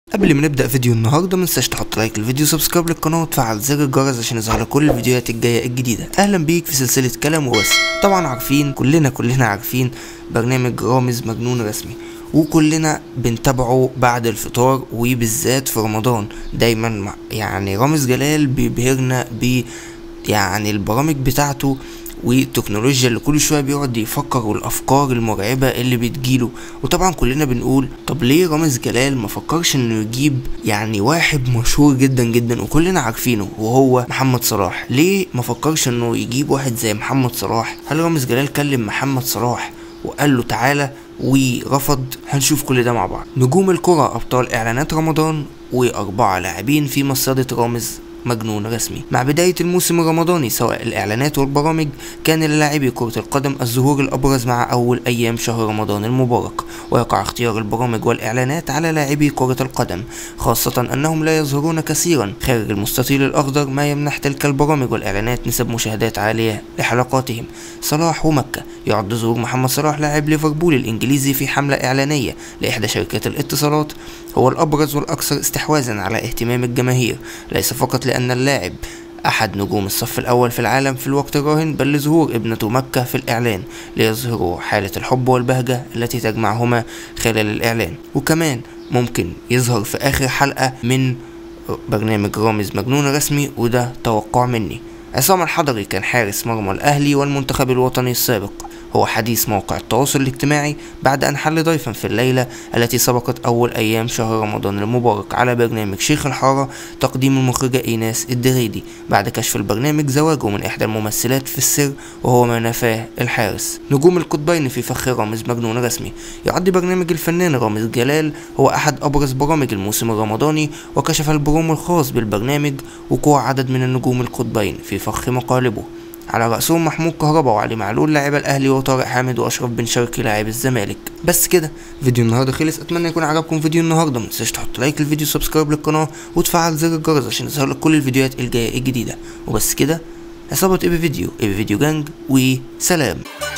قبل ما نبدأ فيديو النهاردة منساش تحط لايك للفيديو سبسكرايب للقناة وتفعل زر الجرس عشان يظهر لك كل الفيديوهات الجاية الجديدة أهلا بيك في سلسلة كلام وبس طبعا عارفين كلنا كلنا عارفين برنامج رامز مجنون رسمي وكلنا بنتابعه بعد الفطار وبالذات في رمضان دايما مع- يعني رامز جلال بيبهرنا ب يعني البرامج بتاعته والتكنولوجيا اللي كل شويه بيقعد يفكر والافكار المرعبه اللي بتجيله وطبعا كلنا بنقول طب ليه رامز جلال ما فكرش انه يجيب يعني واحد مشهور جدا جدا وكلنا عارفينه وهو محمد صلاح ليه ما فكرش انه يجيب واحد زي محمد صلاح هل رامز جلال كلم محمد صلاح وقال له تعالى ورفض هنشوف كل ده مع بعض نجوم الكرة أبطال إعلانات رمضان وأربعة لاعبين في مصيدة رامز مجنون رسمي مع بداية الموسم الرمضاني سواء الإعلانات والبرامج كان للاعبي كرة القدم الظهور الأبرز مع أول أيام شهر رمضان المبارك ويقع اختيار البرامج والإعلانات على لاعبي كرة القدم خاصة أنهم لا يظهرون كثيرا خارج المستطيل الأخضر ما يمنح تلك البرامج والإعلانات نسب مشاهدات عالية لحلقاتهم صلاح ومكة يعد ظهور محمد صلاح لاعب ليفربول الإنجليزي في حملة إعلانية لإحدى شركات الاتصالات هو الأبرز والأكثر استحواذا على اهتمام الجماهير ليس فقط لأن اللاعب أحد نجوم الصف الأول في العالم في الوقت الراهن بل لظهور ابنته مكة في الإعلان ليظهروا حالة الحب والبهجة التي تجمعهما خلال الإعلان وكمان ممكن يظهر في آخر حلقة من برنامج رامز مجنون رسمي وده توقع مني عصام الحضري كان حارس مرمى الأهلي والمنتخب الوطني السابق هو حديث موقع التواصل الاجتماعي بعد أن حل ضيفا في الليلة التي سبقت أول أيام شهر رمضان المبارك على برنامج شيخ الحارة تقديم المخرجة إيناس الدريدي بعد كشف البرنامج زواجه من إحدى الممثلات في السر وهو ما نفاه الحارس نجوم القطبين في فخ رامز مجنون رسمي يعد برنامج الفنان رامز جلال هو أحد أبرز برامج الموسم الرمضاني وكشف البرومو الخاص بالبرنامج وقوع عدد من النجوم القطبين في فخ مقالبه على رأسهم محمود كهربا وعلي معلول لاعب الأهلي وطارق حامد وأشرف بن شرقي لاعب الزمالك بس كده فيديو النهارده خلص أتمنى يكون عجبكم فيديو النهارده متنساش تحط لايك للفيديو سبسكرايب للقناة وتفعل زر الجرس عشان يظهر لك كل الفيديوهات الجاية الجديدة وبس كده عصابة اي بي فيديو اي بي فيديو جانج وسلام